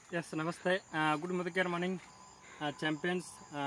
S ನಮಸ್ತೆ good ಮುದಕೇರ್ morning champions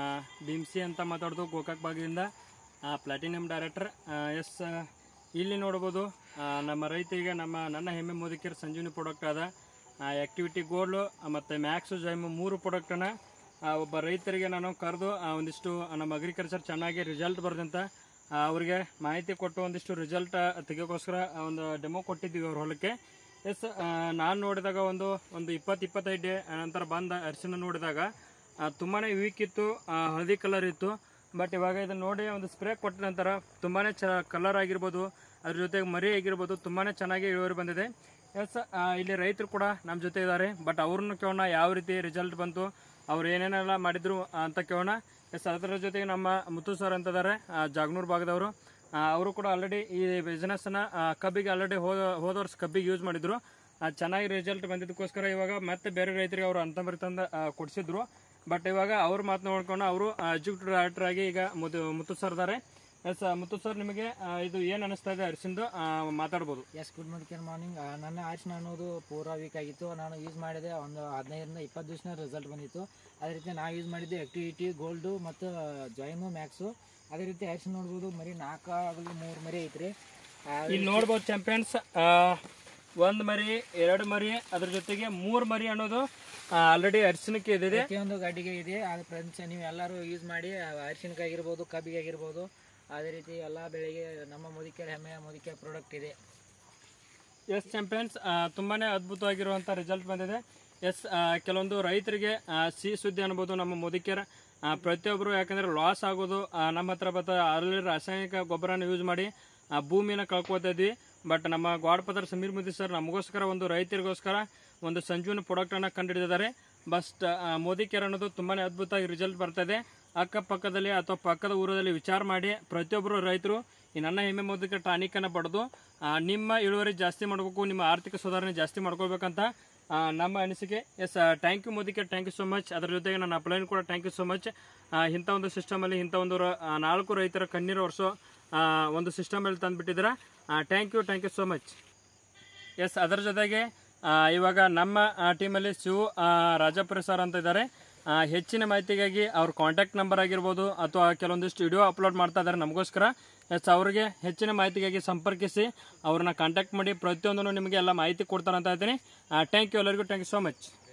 ಸಿ ಅಂತ ಮಾತಾಡೋದು ಗೋಕಾಕ್ ಭಾಗದಿಂದ ಪ್ಲಾಟಿನಿಯಂ ಡೈರೆಕ್ಟರ್ ಎಸ್ ಇಲ್ಲಿ ನೋಡ್ಬೋದು ಆ, ನಮ್ಮ ರೈತರಿಗೆ ನಮ್ಮ ನನ್ನ ಹೆಮ್ಮೆ ಮುದುಕಿಯರ್ ಸಂಜೀವಿನಿ ಪ್ರಾಡಕ್ಟ್ ಆದ ಆ್ಯಕ್ಟಿವಿಟಿ ಗೋಲ್ಡು ಮತ್ತು ಮ್ಯಾಕ್ಸು ಜೈಮು ಮೂರು ಪ್ರಾಡಕ್ಟನ್ನು ಒಬ್ಬ ರೈತರಿಗೆ ನಾನು ಕರೆದು ಒಂದಿಷ್ಟು ನಮ್ಮ ಅಗ್ರಿಕಲ್ಚರ್ ಚೆನ್ನಾಗಿ ರಿಸಲ್ಟ್ ಬರೆದಂತ ಅವರಿಗೆ ಮಾಹಿತಿ ಕೊಟ್ಟು ಒಂದಿಷ್ಟು ರಿಸಲ್ಟ್ ತೆಗೋಕ್ಕೋಸ್ಕರ ಒಂದು ಡೆಮೋ ಕೊಟ್ಟಿದ್ದೀವಿ ಅವ್ರ ಹೊಲಕ್ಕೆ ಎಸ್ ನಾನು ನೋಡಿದಾಗ ಒಂದು ಒಂದು ಇಪ್ಪತ್ತು ಇಪ್ಪತ್ತೈದು ಡೇ ನಂತರ ಬಂದ ಅರಿಶಿನ ನೋಡಿದಾಗ ಆ, ತುಂಬಾನೇ ವೀಕ್ ಇತ್ತು ಆ, ಹಳದಿ ಕಲರ್ ಇತ್ತು ಬಟ್ ಇವಾಗ ಇದನ್ನ ನೋಡಿ ಒಂದು ಸ್ಪ್ರೇ ಕೊಟ್ಟ ನಂತರ ತುಂಬಾನೇ ಚ ಕಲರ್ ಆಗಿರ್ಬೋದು ಅದ್ರ ಜೊತೆಗೆ ಮರಿ ಆಗಿರ್ಬೋದು ತುಂಬಾನೇ ಚೆನ್ನಾಗಿ ಇಳುವರಿ ಬಂದಿದೆ ಎಸ್ ಇಲ್ಲಿ ರೈತರು ಕೂಡ ನಮ್ಮ ಜೊತೆ ಇದ್ದಾರೆ ಬಟ್ ಅವ್ರನ್ನ ಕೇಳೋಣ ಯಾವ ರೀತಿ ರಿಸಲ್ಟ್ ಬಂತು ಅವ್ರು ಏನೇನೆಲ್ಲ ಮಾಡಿದ್ರು ಅಂತ ಕೇಳೋಣ ಎಸ್ ಅದರ ಜೊತೆಗೆ ನಮ್ಮ ಮುತ್ತು ಸರ್ ಅಂತ ಇದ್ದಾರೆ ಜಾಗನೂರ್ ಭಾಗದವರು ಆ, ಅವರು ಕೂಡ ಆಲ್ರೆಡಿ ಈ ಬಿಸ್ನೆಸ್ನ ಕಬ್ಬಿಗೆ ಆಲ್ರೆಡಿ ಹೋದ ಹೋದ ವರ್ಷ ಕಬ್ಬಿಗೆ ಯೂಸ್ ಮಾಡಿದ್ರು ಆ, ಚೆನ್ನಾಗಿ ರಿಸಲ್ಟ್ ಬಂದಿದ್ದಕ್ಕೋಸ್ಕರ ಇವಾಗ ಮತ್ತೆ ಬೇರೆ ರೈತರಿಗೆ ಅವರು ಅಂತಂಬರಿ ತಂದು ಆ, ಕೊಡ್ಸಿದ್ರು ಬಟ್ ಇವಾಗ ಅವ್ರ ಮಾತು ನೋಡ್ಕೊಂಡು ಅವರು ಎಕ್ಸಿಕ್ಯೂಟಿವ್ ಡೈರೆಕ್ಟರ್ ಆಗಿ ಈಗ ಮುತ್ತು ಮುತ್ತು ಸರ್ ಇದ್ದಾರೆ ಎಸ್ ಮುತ್ತು ಸರ್ ನಿಮಗೆ ಆ, ಇದು ಏನು ಅನಿಸ್ತಾ ಇದೆ ಅರಿಶಿಂದು ಆ, ಮಾತಾಡ್ಬೋದು ಎಸ್ ಗುಡ್ ಮಾರ್ನಿಂಗ್ ಮಾರ್ನಿಂಗ್ ನನ್ನ ಅರಿಶಿನ ಅನ್ನೋದು ಪೂರಾ ವೀಕ್ ಆಗಿತ್ತು ನಾನು ಯೂಸ್ ಮಾಡಿದೆ ಒಂದು ಹದಿನೈದರಿಂದ ಇಪ್ಪತ್ತು ದಿವಸ ರಿಸಲ್ಟ್ ಬಂದಿತ್ತು ಅದೇ ರೀತಿ ನಾವು ಯೂಸ್ ಮಾಡಿದ್ದೆ ಆಕ್ಟಿವಿಟಿ ಗೋಲ್ಡು ಮತ್ತು ಜಾಯಿಮು ಮ್ಯಾಕ್ಸು ಅದೇ ರೀತಿ ಅರಿಶಿನ ನೋಡ್ಬೋದು ಮರಿ ನಾಲ್ಕು ಆಗಲಿ ಮೂರು ಮರಿ ಐತ್ರಿ ಆ, ಇಲ್ಲಿ ನೋಡ್ಬೋದು ಚಾಂಪಿಯನ್ಸ್ ಒಂದು ಮರಿ ಎರಡು ಮರಿ ಅದ್ರ ಜೊತೆಗೆ ಮೂರು ಮರಿ ಅನ್ನೋದು ಆಲ್ರೆಡಿ ಅರಿಶಿನಕ್ಕೆ ಇದೆ ಪ್ರತಿಯೊಂದು ಗಾಡಿಗೆ ಇದೆ ಅದು ಫ್ರೆಂಡ್ಸ್ ನೀವು ಎಲ್ಲರೂ ಯೂಸ್ ಮಾಡಿ ಅರಿಶಿನಕ್ಕೆ ಆಗಿರ್ಬೋದು ಕಬ್ಬಿಗೆ ಆಗಿರ್ಬೋದು ಅದೇ ರೀತಿ ಎಲ್ಲ ಬೆಳೆಗೆ ನಮ್ಮ ಮುದಿಕೆರೆ ಹೆಮ್ಮೆಯ ಮುದಿಕೆ ಪ್ರಾಡಕ್ಟ್ ಇದೆ ಎಸ್ ಚಾಂಪಿಯನ್ಸ್ ತುಂಬಾನೇ ಅದ್ಭುತವಾಗಿರುವಂಥ ರಿಸಲ್ಟ್ ಬಂದಿದೆ ಎಸ್ ಕೆಲವೊಂದು ರೈತರಿಗೆ ಆ, ಸಿಹಿ ಸುದ್ದಿ ಅನ್ಬೋದು ನಮ್ಮ ಮುದುಕಿಯರ ಆ, ಪ್ರತಿಯೊಬ್ಬರು ಯಾಕಂದ್ರೆ ಲಾಸ್ ಆಗೋದು ಆ, ನಮ್ಮ ಹತ್ರ ಬತ್ತ ಆಲ್ರೆಡಿ ರಾಸಾಯನಿಕ ಗೊಬ್ಬರನ ಯೂಸ್ ಮಾಡಿ ಆ, ಭೂಮಿನ ಕಳ್ಕೊತಾ ಇದ್ವಿ ಬಟ್ ನಮ್ಮ ಗಾಡ್ಪದರ್ ಸಮೀರ್ ಮೋದಿ ಸರ್ ನಮಗೋಸ್ಕರ ಒಂದು ರೈತರಿಗೋಸ್ಕರ ಒಂದು ಸಂಜೀವನ ಪ್ರಾಡಕ್ಟನ್ನು ಕಂಡುಹಿಡಿದಿದ್ದಾರೆ ಬಸ್ಟ್ ಮೋದಿ ಕೇರ್ ಅನ್ನೋದು ತುಂಬಾನೇ ಅದ್ಭುತವಾಗಿ ರಿಸಲ್ಟ್ ಬರ್ತದೆ ಅಕ್ಕಪಕ್ಕದಲ್ಲಿ ಅಥವಾ ಪಕ್ಕದ ಊರಲ್ಲಿ ವಿಚಾರ ಮಾಡಿ ಪ್ರತಿಯೊಬ್ಬರು ರೈತರು ಈ ನನ್ನ ಹೆಮ್ಮೆ ಮೋದಕ ಟಾನಿಕನ್ನು ಪಡೆದು ಆ, ನಿಮ್ಮ ಇಳುವರಿ ಜಾಸ್ತಿ ಮಾಡಬೇಕು ನಿಮ್ಮ ಆರ್ಥಿಕ ಸುಧಾರಣೆ ಜಾಸ್ತಿ ಮಾಡ್ಕೋಬೇಕಂತ ಆ, ನಮ್ಮ ಅನಿಸಿಕೆ ಎಸ್ ಥ್ಯಾಂಕ್ ಯು ಮೋದಿಕೆ ಥ್ಯಾಂಕ್ ಯು ಸೊ ಮಚ್ ಅದರ ಜೊತೆಗೆ ನನ್ನ ಅಪ್ಲೈನ್ ಕೂಡ ಥ್ಯಾಂಕ್ ಯು ಸೊ ಮಚ್ ಇಂಥ ಒಂದು ಸಿಸ್ಟಮಲ್ಲಿ ಇಂಥ ಒಂದು ರ- ಆ, ನಾಲ್ಕು ರೈತರ ಕಣ್ಣೀರು ವರ್ಷೋ ಒಂದು ಸಿಸ್ಟಮಲ್ಲಿ ತಂದುಬಿಟ್ಟಿದ್ದೀರಾ thank you thank you so much yes ಅದರ ಜೊತೆಗೆ ಆ, ಇವಾಗ ನಮ್ಮ ಟೀಮಲ್ಲಿ ಶಿವು ಆ, ರಾಜಪುರ ಸರ್ ಅಂತ ಇದ್ದಾರೆ ಆ, ಹೆಚ್ಚಿನ ಮಾಹಿತಿಗಾಗಿ ಅವ್ರ ಕಾಂಟ್ಯಾಕ್ಟ್ ನಂಬರ್ ಆಗಿರ್ಬೋದು ಅಥವಾ ಕೆಲವೊಂದಿಷ್ಟು ವಿಡಿಯೋ ಅಪ್ಲೋಡ್ ಮಾಡ್ತಾ ಇದ್ದಾರೆ ನಮಗೋಸ್ಕರ ಎಸ್ ಅವರಿಗೆ ಹೆಚ್ಚಿನ ಮಾಹಿತಿಗಾಗಿ ಸಂಪರ್ಕಿಸಿ ಅವ್ರನ್ನ ಕಾಂಟ್ಯಾಕ್ಟ್ ಮಾಡಿ ಪ್ರತಿಯೊಂದನ್ನು ನಿಮಗೆ ಎಲ್ಲ ಮಾಹಿತಿ ಕೊಡ್ತಾರೆ ಅಂತ ಇದ್ದೀನಿ ಥ್ಯಾಂಕ್ ಯು ಎಲ್ಲರಿಗೂ ಥ್ಯಾಂಕ್ ಯು ಸೋ ಮಚ್